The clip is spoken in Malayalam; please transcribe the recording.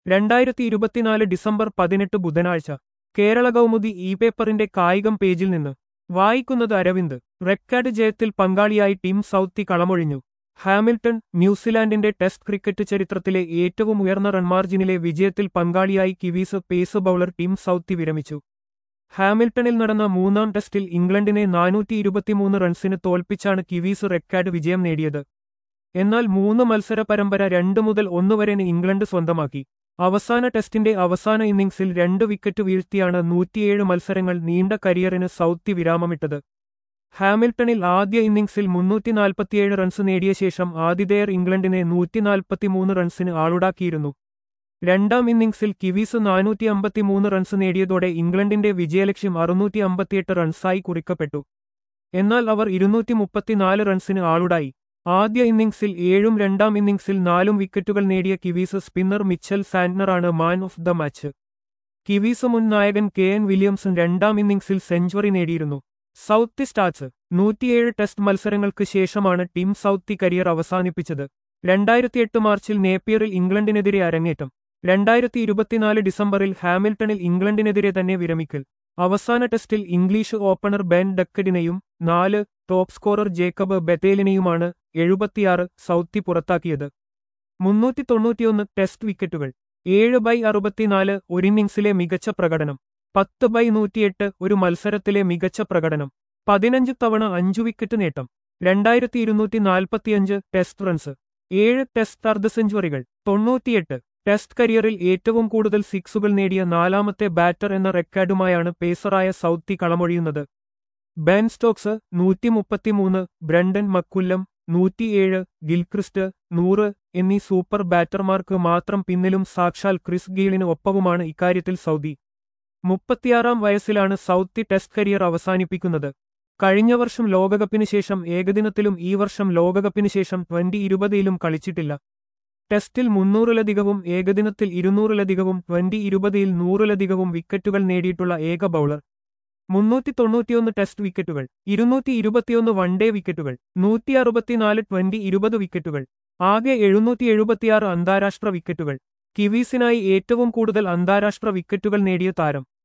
രണ്ടായിരത്തി ഇരുപത്തിനാല് ഡിസംബർ പതിനെട്ട് ബുധനാഴ്ച കേരള കൗമുദി ഇ പേപ്പറിന്റെ കായികം പേജിൽ നിന്ന് വായിക്കുന്നത് അരവിന്ദ് റെക്കാർഡ് ജയത്തിൽ പങ്കാളിയായി ടീം സൗത്തി കളമൊഴിഞ്ഞു ഹാമിൽട്ടൺ ന്യൂസിലാൻഡിന്റെ ടെസ്റ്റ് ക്രിക്കറ്റ് ചരിത്രത്തിലെ ഏറ്റവും ഉയർന്ന റൺമാർജിനിലെ വിജയത്തിൽ പങ്കാളിയായി Kiwis pace bowler Tim Southee വിരമിച്ചു ഹാമിൽട്ടണിൽ നടന്ന മൂന്നാം ടെസ്റ്റിൽ ഇംഗ്ലണ്ടിനെ നാനൂറ്റി ഇരുപത്തിമൂന്ന് റൺസിന് തോൽപ്പിച്ചാണ് കിവീസ് റെക്കാർഡ് വിജയം നേടിയത് എന്നാൽ മൂന്ന് മത്സര പരമ്പര രണ്ട് മുതൽ ഒന്ന് വരെ ഇംഗ്ലണ്ട് സ്വന്തമാക്കി അവസാന ടെസ്റ്റിന്റെ അവസാന ഇന്നിംഗ്സിൽ രണ്ട് വിക്കറ്റ് വീഴ്ത്തിയാണ് നൂറ്റിയേഴ് മത്സരങ്ങൾ നീണ്ട കരിയറിന് സൗത്തി വിരാമമിട്ടത് ഹാമിൽട്ടണിൽ ആദ്യ ഇന്നിംഗ്സിൽ മുന്നൂറ്റി നാൽപ്പത്തിയേഴ് റൺസ് നേടിയ ശേഷം ആതിഥേയർ ഇംഗ്ലണ്ടിനെ നൂറ്റിനാൽപ്പത്തിമൂന്ന് റൺസിന് ആളുടാക്കിയിരുന്നു രണ്ടാം ഇന്നിംഗ്സിൽ കിവീസ് നാനൂറ്റി അമ്പത്തിമൂന്ന് റൺസ് നേടിയതോടെ ഇംഗ്ലണ്ടിന്റെ വിജയലക്ഷ്യം അറുന്നൂറ്റി അമ്പത്തിയെട്ട് റൺസായി കുറിക്കപ്പെട്ടു എന്നാൽ അവർ ഇരുന്നൂറ്റി മുപ്പത്തിനാല് റൺസിന് ആളുടായി ആദ്യ ഇന്നിംഗ്സിൽ ഏഴും രണ്ടാം ഇന്നിംഗ്സിൽ നാലും വിക്കറ്റുകൾ നേടിയ കിവീസ് സ്പിന്നർ മിച്ചൽ സാന്റ്നറാണ് man of the match Kiwis മുൻ നായകൻ കെ എൻ വില്യംസൺ രണ്ടാം ഇന്നിംഗ്സിൽ സെഞ്ചുറി നേടിയിരുന്നു സൗത്തി സ്റ്റാർസ് നൂറ്റിയേഴ് ടെസ്റ്റ് മത്സരങ്ങൾക്ക് ശേഷമാണ് ടീം സൗത്തി കരിയർ അവസാനിപ്പിച്ചത് രണ്ടായിരത്തിയെട്ട് മാർച്ചിൽ നേപ്പിയറിൽ ഇംഗ്ലണ്ടിനെതിരെ അരങ്ങേറ്റം രണ്ടായിരത്തി ഇരുപത്തിനാല് ഡിസംബറിൽ ഹാമിൽട്ടണിൽ ഇംഗ്ലണ്ടിനെതിരെ തന്നെ വിരമിക്കൽ അവസാന ടെസ്റ്റിൽ ഇംഗ്ലീഷ് ഓപ്പണർ ബെൻ ഡക്കഡിനെയും നാല് ടോപ്പ് സ്കോറർ ജേക്കബ് ബത്തേലിനെയുമാണ് എഴുപത്തിയാറ് സൗത്തി പുറത്താക്കിയത് മുന്നൂറ്റി തൊണ്ണൂറ്റിയൊന്ന് ടെസ്റ്റ് വിക്കറ്റുകൾ ഏഴ് ബൈ അറുപത്തിനാല് ഒരിന്നിംഗ്സിലെ മികച്ച പ്രകടനം പത്ത് ബൈ നൂറ്റിയെട്ട് ഒരു മത്സരത്തിലെ മികച്ച പ്രകടനം പതിനഞ്ച് തവണ അഞ്ചു വിക്കറ്റ് നേട്ടം രണ്ടായിരത്തി ഇരുന്നൂറ്റി നാൽപ്പത്തിയഞ്ച് ടെസ്റ്റ് റൺസ് ഏഴ് ടെസ്റ്റ് അർദ്ധ സെഞ്ചുറികൾ തൊണ്ണൂറ്റിയെട്ട് ടെസ്റ്റ് കരിയറിൽ ഏറ്റവും കൂടുതൽ സിക്സുകൾ നേടിയ നാലാമത്തെ ബാറ്റർ എന്ന റെക്കോർഡുമായാണ് പേസറായ സൗത്തി കളമൊഴിയുന്നത് ബെൻ സ്റ്റോക്സ് നൂറ്റി മുപ്പത്തിമൂന്ന് ബ്രണ്ടൻ മക്കുല്ലം നൂറ്റിയേഴ് ഗിൽക്രിസ്റ്റ് നൂറ് എന്നീ സൂപ്പർ ബാറ്റർമാർക്ക് മാത്രം പിന്നിലും സാക്ഷാൽ ക്രിസ് ഗീലിന് ഒപ്പവുമാണ് ഇക്കാര്യത്തിൽ സൗദി മുപ്പത്തിയാറാം വയസ്സിലാണ് സൗത്തി ടെസ്റ്റ് കരിയർ അവസാനിപ്പിക്കുന്നത് കഴിഞ്ഞ വർഷം ലോകകപ്പിന് ശേഷം ഏകദിനത്തിലും ഈ വർഷം ലോകകപ്പിന് ശേഷം ട്വന്റി ഇരുപതിലും കളിച്ചിട്ടില്ല ടെസ്റ്റിൽ മുന്നൂറിലധികവും ഏകദിനത്തിൽ ഇരുന്നൂറിലധികവും ട്വന്റി ഇരുപതിൽ നൂറിലധികവും വിക്കറ്റുകൾ നേടിയിട്ടുള്ള ഏക ബൌളർ മുന്നൂറ്റി തൊണ്ണൂറ്റിയൊന്ന് ടെസ്റ്റ് വിക്കറ്റുകൾ ഇരുന്നൂറ്റി ഇരുപത്തിയൊന്ന് വൺഡേ വിക്കറ്റുകൾ നൂറ്റി അറുപത്തിനാല് ട്വന്റി ഇരുപത് വിക്കറ്റുകൾ ആകെ എഴുന്നൂറ്റി എഴുപത്തിയാറ് അന്താരാഷ്ട്ര വിക്കറ്റുകൾ കിവീസിനായി ഏറ്റവും കൂടുതൽ അന്താരാഷ്ട്ര വിക്കറ്റുകൾ നേടിയ താരം